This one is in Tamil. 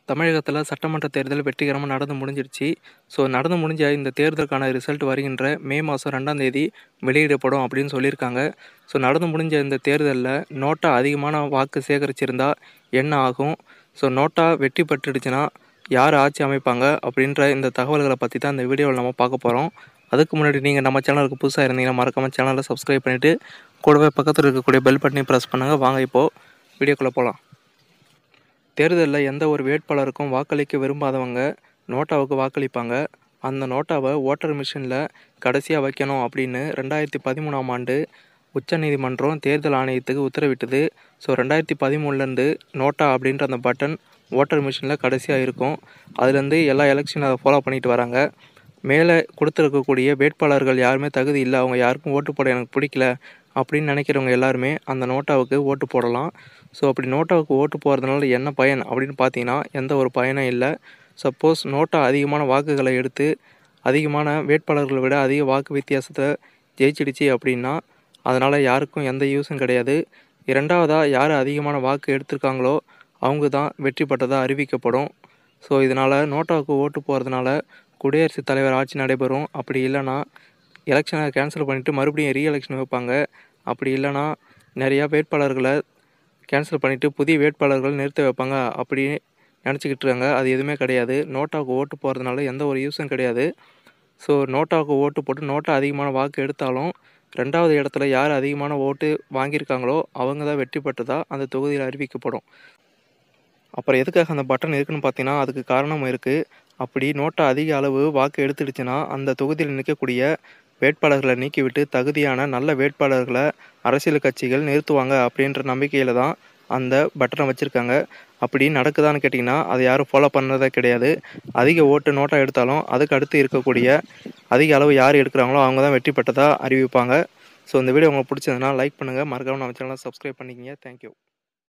தமிழகத்தில் சட்டமன்ற தேர்தல் வெற்றிகரமாக நடந்து முடிஞ்சிடுச்சு ஸோ நடந்து முடிஞ்ச இந்த தேர்தலுக்கான ரிசல்ட் வருகின்ற மே மாதம் ரெண்டாம் தேதி வெளியிடப்படும் அப்படின்னு சொல்லியிருக்காங்க ஸோ நடந்து முடிஞ்ச இந்த தேர்தலில் நோட்டா அதிகமான வாக்கு சேகரிச்சிருந்தா என்ன ஆகும் ஸோ நோட்டா வெற்றி பெற்றுடுச்சுன்னா யார் ஆட்சி அமைப்பாங்க அப்படின்ற இந்த தகவல்களை பற்றி தான் இந்த வீடியோவில் நம்ம பார்க்க போகிறோம் அதுக்கு முன்னாடி நீங்கள் நம்ம சேனலுக்கு புதுசாக இருந்தீங்கன்னா மறக்காமல் சேனலை சப்ஸ்கிரைப் பண்ணிவிட்டு கூடவே பக்கத்தில் இருக்கக்கூடிய பெல் பட்டனையும் ப்ரெஸ் பண்ணுங்கள் வாங்க இப்போது வீடியோக்குள்ளே போகலாம் தேர்தலில் எந்த ஒரு வேட்பாளருக்கும் வாக்களிக்க விரும்பாதவங்க நோட்டாவுக்கு வாக்களிப்பாங்க அந்த நோட்டாவை ஓட்டர் மிஷினில் கடைசியாக வைக்கணும் அப்படின்னு ரெண்டாயிரத்தி பதிமூணாம் ஆண்டு உச்சநீதிமன்றம் தேர்தல் ஆணையத்துக்கு உத்தரவிட்டது ஸோ ரெண்டாயிரத்தி பதிமூணுலேருந்து நோட்டா அப்படின்ற அந்த பட்டன் ஓட்டர் மிஷினில் கடைசியாக இருக்கும் அதுலேருந்து எல்லா எலெக்ஷனும் அதை ஃபாலோ பண்ணிட்டு வராங்க மேலே கொடுத்துருக்கக்கூடிய வேட்பாளர்கள் யாருமே தகுதி இல்லை அவங்க யாருக்கும் ஓட்டு போட எனக்கு பிடிக்கல அப்படின்னு நினைக்கிறவங்க எல்லாருமே அந்த நோட்டாவுக்கு ஓட்டு போடலாம் ஸோ அப்படி நோட்டாவுக்கு ஓட்டு போகிறதுனால என்ன பயன் அப்படின்னு பார்த்தீங்கன்னா எந்த ஒரு பயனும் இல்லை சப்போஸ் நோட்டா அதிகமான வாக்குகளை எடுத்து அதிகமான வேட்பாளர்களை விட அதிக வாக்கு வித்தியாசத்தை ஜெயிச்சிடுச்சு அப்படின்னா அதனால் யாருக்கும் எந்த யூஸும் கிடையாது இரண்டாவதாக யார் அதிகமான வாக்கு எடுத்திருக்காங்களோ அவங்க தான் வெற்றி பெற்றதாக அறிவிக்கப்படும் ஸோ இதனால் நோட்டாவுக்கு ஓட்டு போகிறதுனால குடியரசுத் தலைவர் ஆட்சி நடைபெறும் அப்படி இல்லைன்னா எலெக்ஷனை கேன்சல் பண்ணிவிட்டு மறுபடியும் ரீஎலெக்ஷன் வைப்பாங்க அப்படி இல்லைன்னா நிறையா வேட்பாளர்களை கேன்சல் பண்ணிவிட்டு புதிய வேட்பாளர்கள் நிறுத்த வைப்பாங்க அப்படி நினச்சிக்கிட்டு இருக்காங்க அது எதுவுமே கிடையாது நோட்டாவுக்கு ஓட்டு போகிறதுனால எந்த ஒரு யூஸும் கிடையாது ஸோ நோட்டாவுக்கு ஓட்டு போட்டு நோட்டா அதிகமான வாக்கு எடுத்தாலும் ரெண்டாவது இடத்துல யார் அதிகமான ஓட்டு வாங்கியிருக்காங்களோ அவங்க தான் வெற்றி பெற்றதாக அந்த தொகுதியில் அறிவிக்கப்படும் அப்புறம் எதுக்காக அந்த பட்டன் இருக்குன்னு பார்த்தீங்கன்னா அதுக்கு காரணமும் இருக்குது அப்படி நோட்டா அதிக அளவு வாக்கு எடுத்துடுச்சுன்னா அந்த தொகுதியில் நிற்கக்கூடிய வேட்பாளர்களை நீக்கிவிட்டு தகுதியான நல்ல வேட்பாளர்களை அரசியல் கட்சிகள் நிறுத்துவாங்க அப்படின்ற நம்பிக்கையில் தான் அந்த பட்டனை வச்சுருக்காங்க அப்படி நடக்குதான்னு கேட்டிங்கன்னா அதை யாரும் ஃபாலோ பண்ணுறதே கிடையாது அதிக ஓட்டு நோட்டா எடுத்தாலும் அதுக்கு அடுத்து இருக்கக்கூடிய அதிக அளவு யார் எடுக்கிறாங்களோ அவங்க தான் வெற்றி பெற்றதாக அறிவிப்பாங்க ஸோ இந்த வீடியோ உங்களுக்கு பிடிச்சதுன்னா லைக் பண்ணுங்கள் மறக்காமல் நம்ம சேனலை சப்ஸ்கிரைப் பண்ணிக்கிங்க தேங்க்யூ